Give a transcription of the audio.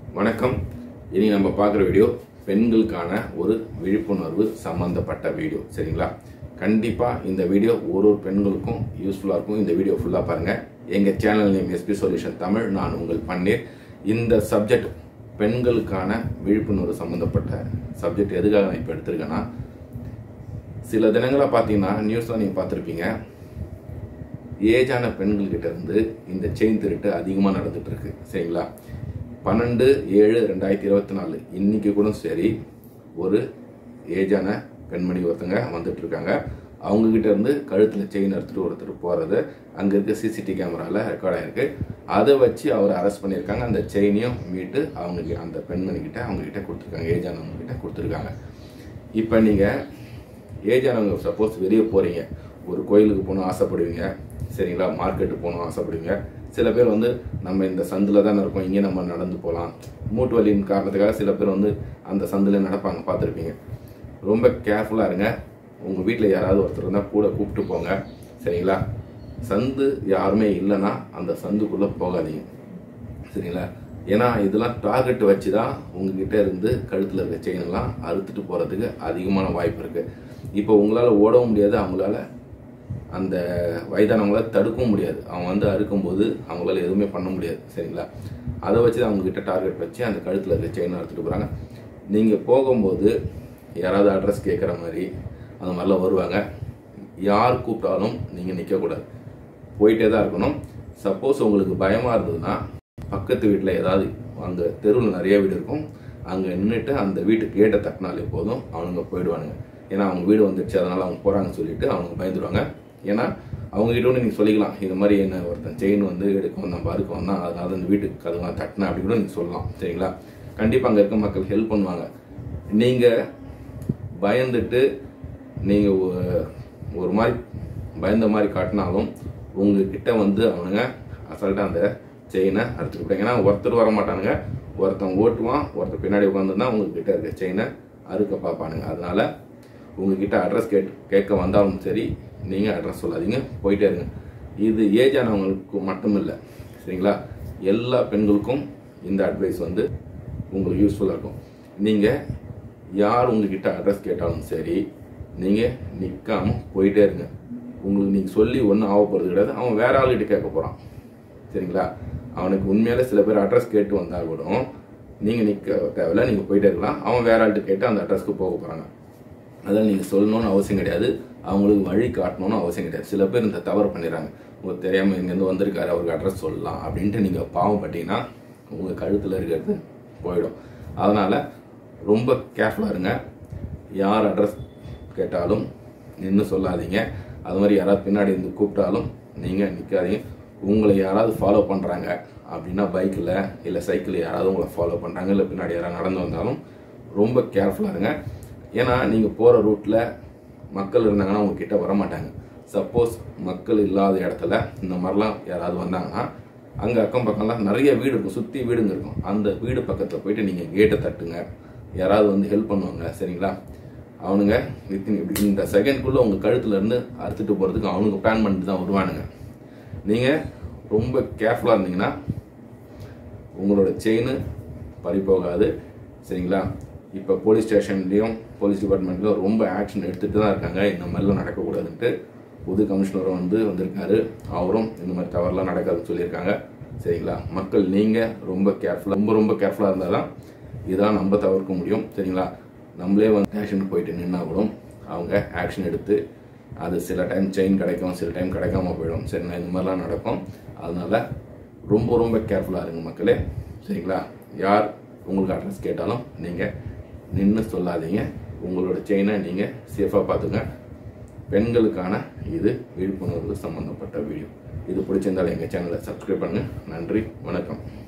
வணக்கம் இனி நம்ம பார்க்குற வீடியோ பெண்களுக்கான ஒரு விழிப்புணர்வு சம்பந்தப்பட்ட வீடியோ சரிங்களா கண்டிப்பாக இந்த வீடியோ ஒரு ஒரு பெண்களுக்கும் யூஸ்ஃபுல்லாக இருக்கும் இந்த வீடியோ ஃபுல்லாக பாருங்கள் எங்கள் channel name SP solution Tamil நான் உங்கள் பன்னீர் இந்த சப்ஜெக்ட் பெண்களுக்கான விழிப்புணர்வு சம்மந்தப்பட்ட சப்ஜெக்ட் எதுக்காக நான் இப்போ எடுத்திருக்கேன்னா சில தினங்களாக பார்த்தீங்கன்னா நியூஸ்லாம் நீங்கள் பார்த்துருப்பீங்க ஏஜான பெண்கள்கிட்ட இருந்து இந்த செயின் திருட்டு அதிகமாக நடந்துட்டு இருக்கு சரிங்களா பன்னெண்டு ஏழு ரெண்டாயிரத்தி இருபத்தி நாலு இன்னைக்கு கூட சரி ஒரு ஏஜான பெண்மணி ஒருத்தங்க வந்துட்டு இருக்காங்க அவங்க கிட்ட இருந்து கழுத்தில் செயின் எடுத்துட்டு ஒருத்தர் போறது அங்க இருக்க சிசிடிவி கேமரால ரெக்கார்ட் ஆயிருக்கு அதை வச்சு அவர் அரெஸ்ட் பண்ணியிருக்காங்க அந்த செயினையும் மீட்டு அவங்க கி- அந்த பெண்மணி கிட்ட அவங்க கிட்ட கொடுத்துருக்காங்க ஏஜானவங்க கிட்ட கொடுத்துருக்காங்க இப்போ நீங்க ஏஜானவங்க சப்போஸ் வெளியே போறீங்க ஒரு கோயிலுக்கு போகணும் ஆசைப்படுவீங்க சரிங்களா மார்க்கெட்டு போகணும் ஆசைப்படுவீங்க சில பேர் வந்து நம்ம இந்த சந்தில் தானே இருக்கோம் இங்கே நம்ம நடந்து போகலாம் மூட்டு வலியின் காரணத்துக்காக சில பேர் வந்து அந்த சந்தில் நடப்பாங்க பார்த்துருப்பீங்க ரொம்ப கேர்ஃபுல்லாக இருங்க உங்கள் வீட்டில் யாராவது ஒருத்தர் இருந்தால் கூட கூப்பிட்டு போங்க சரிங்களா சந்து யாருமே இல்லைன்னா அந்த சந்துக்குள்ளே போகாதீங்க சரிங்களா ஏன்னா இதெல்லாம் டார்கெட் வச்சு தான் உங்ககிட்ட இருந்து கழுத்தில் இருக்க செயின் எல்லாம் அறுத்துட்டு போகிறதுக்கு அதிகமான வாய்ப்பு இருக்குது இப்போ உங்களால் ஓடவும் முடியாது அவங்களால அந்த வயதானவங்கள தடுக்கவும் முடியாது அவன் வந்து அறுக்கும்போது அவங்களால எதுவுமே பண்ண முடியாது சரிங்களா அதை வச்சு தான் அவங்ககிட்ட டார்கெட் வச்சு அந்த கழுத்தில் இருக்க செயின் அறுத்துட்டு போகிறாங்க நீங்கள் போகும்போது யாராவது அட்ரஸ் கேட்குற மாதிரி அந்த மாதிரிலாம் வருவாங்க யார் கூப்பிட்டாலும் நீங்கள் நிற்கக்கூடாது போயிட்டே தான் இருக்கணும் சப்போஸ் உங்களுக்கு பயமாக இருந்ததுன்னா பக்கத்து வீட்டில் ஏதாவது அங்கே தெருவில் நிறைய வீடு இருக்கும் அங்கே நின்றுட்டு அந்த வீட்டு கேட்டை தட்டினாலே போதும் அவனுங்க போயிடுவானுங்க ஏன்னா அவங்க வீடு வந்துடுச்சு அதனால அவங்க போகிறாங்கன்னு சொல்லிட்டு அவங்க பயந்துடுவாங்க ஏன்னா அவங்க கிட்ட ஒன்று நீங்கள் சொல்லிக்கலாம் இது மாதிரி என்ன ஒருத்தன் செயின் வந்து எடுக்க வந்தான் பருக்கு வந்தான் அதனால இந்த வீட்டுக்கு கதவை தட்டினேன் அப்படி கூட நீங்கள் சொல்லலாம் சரிங்களா கண்டிப்பாக அங்கே இருக்க மக்கள் ஹெல்ப் பண்ணுவாங்க நீங்கள் பயந்துட்டு நீங்கள் ஒரு மாதிரி பயந்த மாதிரி காட்டினாலும் உங்ககிட்ட வந்து அவனுங்க அசால்ட்டாக அந்த செயினை அறுத்துட்டு போயிட்டாங்க ஏன்னா ஒருத்தர் வர மாட்டானுங்க ஒருத்தன் ஓட்டுவான் ஒருத்தர் பின்னாடி உட்காந்துருந்தா உங்ககிட்ட இருக்க செயினை அறுக்க பார்ப்பானுங்க அதனால உங்ககிட்ட அட்ரஸ் கேட் கேட்க வந்தாலும் சரி நீங்கள் அட்ரஸ் சொல்லாதீங்க போயிட்டே இருங்க இது ஏஜ் ஆனவங்களுக்கு மட்டும் இல்லை சரிங்களா எல்லா பெண்களுக்கும் இந்த அட்வைஸ் வந்து உங்களுக்கு யூஸ்ஃபுல்லாக இருக்கும் நீங்கள் யார் உங்ககிட்ட அட்ரஸ் கேட்டாலும் சரி நீங்கள் நிற்காம போயிட்டே இருங்க உங்களுக்கு நீங்கள் சொல்லி ஒன்றும் ஆக போகிறது கிடையாது அவன் வேற ஆளுகிட்ட கேட்க போகிறான் சரிங்களா அவனுக்கு உண்மையில சில பேர் அட்ரஸ் கேட்டு வந்தால் கூட நீங்கள் நிற்க தேவையில்ல நீங்கள் போயிட்டே இருக்கலாம் அவன் வேற ஆள்கிட்ட கேட்டு அந்த அட்ரஸ்க்கு போக போகிறாங்க அதெல்லாம் நீங்கள் சொல்லணும்னு அவசியம் கிடையாது அவங்களுக்கு வழி காட்டணும்னு அவசியம் கிடையாது சில பேர் இந்த தவறு பண்ணிடுறாங்க உங்களுக்கு தெரியாமல் இங்கேருந்து வந்திருக்காரு அவருக்கு அட்ரஸ் சொல்லலாம் அப்படின்ட்டு நீங்கள் பாவம் பட்டீங்கன்னா உங்கள் கழுத்தில் இருக்கிறது போயிடும் அதனால் ரொம்ப கேர்ஃபுல்லாக இருங்க யார் அட்ரஸ் கேட்டாலும் நின்று சொல்லாதீங்க அது மாதிரி யாராவது பின்னாடி இருந்து கூப்பிட்டாலும் நீங்கள் நிற்காதீங்க உங்களை யாராவது ஃபாலோ பண்ணுறாங்க அப்படின்னா பைக்கில் இல்லை சைக்கிளில் யாராவது உங்களை ஃபாலோ பண்ணுறாங்க இல்லை பின்னாடி யாராவது நடந்து வந்தாலும் ரொம்ப கேர்ஃபுல்லாக இருங்க ஏன்னா நீங்கள் போகிற ரூட்டில் மக்கள் இருந்தாங்கன்னா உங்ககிட்ட வர மாட்டாங்க சப்போஸ் மக்கள் இல்லாத இடத்துல இந்த மாதிரிலாம் யாராவது வந்தாங்கன்னா அங்கே அக்கம் பக்கம்லாம் நிறைய வீடு இருக்கும் சுற்றி வீடுங்க இருக்கும் அந்த வீடு பக்கத்தில் போயிட்டு நீங்கள் கேட்டை தட்டுங்க யாராவது வந்து ஹெல்ப் பண்ணுவாங்க சரிங்களா அவனுங்க வித்தின் இப்படி இந்த செகண்ட்குள்ளே உங்கள் கழுத்துல இருந்து அறுத்துட்டு போகிறதுக்கு அவனுங்க பிளான் பண்ணிட்டு தான் வருவானுங்க நீங்கள் ரொம்ப கேர்ஃபுல்லாக இருந்தீங்கன்னா உங்களோட செயின் பறி போகாது சரிங்களா இப்போ போலீஸ் ஸ்டேஷன்லேயும் போலீஸ் டிபார்ட்மெண்ட்லையும் ரொம்ப ஆக்ஷன் எடுத்துகிட்டு தான் இருக்காங்க இந்த மாதிரிலாம் நடக்கக்கூடாதுன்ட்டு புது கமிஷனரும் வந்து வந்திருக்காரு அவரும் இந்த மாதிரி தவறுலாம் நடக்காதுன்னு சொல்லியிருக்காங்க சரிங்களா மக்கள் நீங்கள் ரொம்ப கேர்ஃபுல்லாக ரொம்ப ரொம்ப கேர்ஃபுல்லாக இருந்தால் தான் இதெல்லாம் நம்ம தவிர்க்க முடியும் சரிங்களா நம்மளே வந்து ஆக்ஷனுக்கு போயிட்டு நின்னா கூட அவங்க ஆக்ஷன் எடுத்து அது சில டைம் செயின் கிடைக்கும் சில டைம் கிடைக்காம போயிடும் சரிங்களா இந்த மாதிரிலாம் நடக்கும் அதனால ரொம்ப ரொம்ப கேர்ஃபுல்லாக இருங்க மக்களே சரிங்களா யார் உங்களுக்கு அட்ரஸ் கேட்டாலும் நீங்கள் நின்று சொல்லாதீங்க உங்களோட செயினை நீங்கள் சேஃபாக பார்த்துங்க பெண்களுக்கான இது விழிப்புணர்வு சம்மந்தப்பட்ட வீடியோ இது பிடிச்சிருந்தாலும் எங்கள் சேனலை சப்ஸ்கிரைப் பண்ணுங்கள் நன்றி வணக்கம்